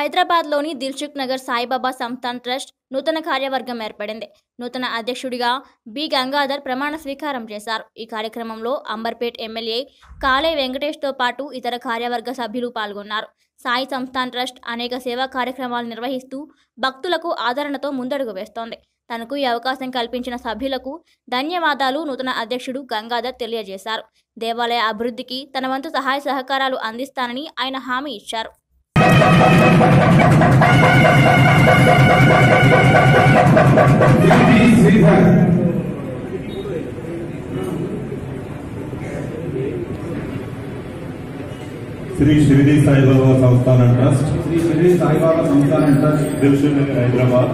హైదరాబాద్లోని దిల్సుఖ్ నగర్ సాయిబాబా సంస్థాన్ ట్రస్ట్ నూతన కార్యవర్గం ఏర్పడింది నూతన అధ్యక్షుడిగా బి గంగాధర్ ప్రమాణ స్వీకారం చేశారు ఈ కార్యక్రమంలో అంబర్పేట్ ఎమ్మెల్యే కాలే వెంకటేష్తో పాటు ఇతర కార్యవర్గ సభ్యులు పాల్గొన్నారు సాయి సంస్థాన్ ట్రస్ట్ అనేక సేవా కార్యక్రమాలు నిర్వహిస్తూ భక్తులకు ఆదరణతో ముందడుగు వేస్తోంది తనకు ఈ అవకాశం కల్పించిన సభ్యులకు ధన్యవాదాలు నూతన అధ్యక్షుడు గంగాధర్ తెలియజేశారు దేవాలయ అభివృద్ధికి తన వంతు సహాయ సహకారాలు అందిస్తానని ఆయన హామీ ఇచ్చారు శ్రీ షిరిడి సాయిబాబా సంస్థాన ట్రస్ట్ శ్రీ షిరిడి సాయిబాబా సంస్థాన ట్రస్ట్ దిల్సుఖ్ నగర్ హైదరాబాద్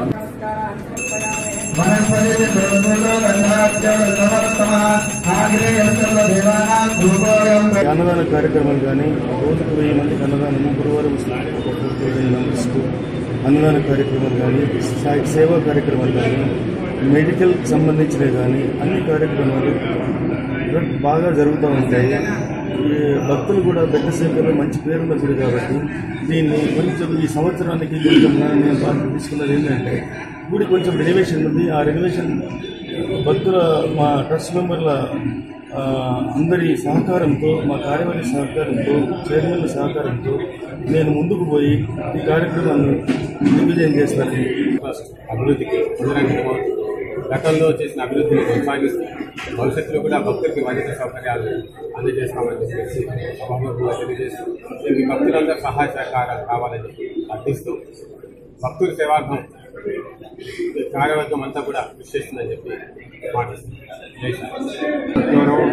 వనస్పతి అన్నదాన కార్యక్రమాలు కానీ రోజుకు వెయ్యి మందికి అన్నదానము గురువారం ఒక ఫోర్ థౌసండ్ మెంబర్స్కు అన్నదాన కార్యక్రమాలు కానీ సా- సేవా కార్యక్రమాలు కానీ మెడికల్కి సంబంధించినవి కానీ అన్ని కార్యక్రమాలు బాగా జరుగుతూ ఉంటాయి ఈ భక్తులు కూడా పెద్ద సంఖ్యలో మంచి పేరున్న గుడి కాబట్టి దీన్ని కొంచెం ఈ సంవత్సరానికి కొంచెం నా- నేను బాధ్యత తీసుకున్నది ఏంటంటే గుడి కొంచెం రెనోవేషన్ ఉంది ఆ రెనోవేషన్ భక్తుల మా ట్రస్ట్ మెంబర్ల ఆ, అందరి సహకారంతో మా కార్యవర్గ సహకారంతో చైర్మన్ల సహకారంతో నేను ముందుకు పోయి ఈ కార్యక్రమాన్ని దిగ్విజయం చేస్తాను ట్రస్ట్ అభివృద్ధికి ముందరంగము గతంలో చేసిన అభివృద్ధిని కొనసాగిస్తూ భవిష్యత్తులో కూడా భక్తులకి మరింత సౌకర్యాలు అందజేస్తామని చెప్పేసి సభాముఖంగా తెలియజేస్తూ దీనికి భక్తులందరూ సహాయ సహకారాలు కావాలని అర్థిస్తూ భక్తుల సేవార్థం ఈ కార్యవర్గం అంతా కూడా కృషి చేస్తుందని చెప్పి మాటిస్తుంది జై శ్రీరామ్.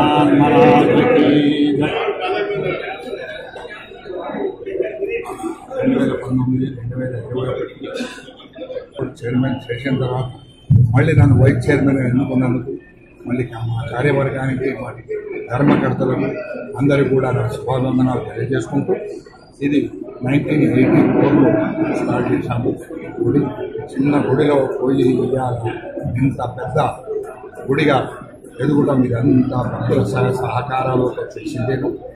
đặc రెండు వేల పంతొమ్మిది రెండు వేల ఇరవై ఒకటి చైర్మన్ చేసిన తర్వాత మళ్ళీ నన్ను వైస్ చైర్మన్ ఎన్నుకున్నందుకు మళ్ళీ మా కార్యవర్గానికి మరి ధర్మకర్తలకు అందరూ కూడా నా శుభావందనాలు తెలియజేసుకుంటూ ఇది నైన్టీన్ ఎయిటీ ఫోర్లో స్టార్ట్ చేశాము గుడి చిన్న గుడిలో పోయి ఇవాళ ఇంత పెద్ద గుడిగా ఎదుగుట మీరు అంత భక్తుల సహ సహకారాలతో చేసిందేను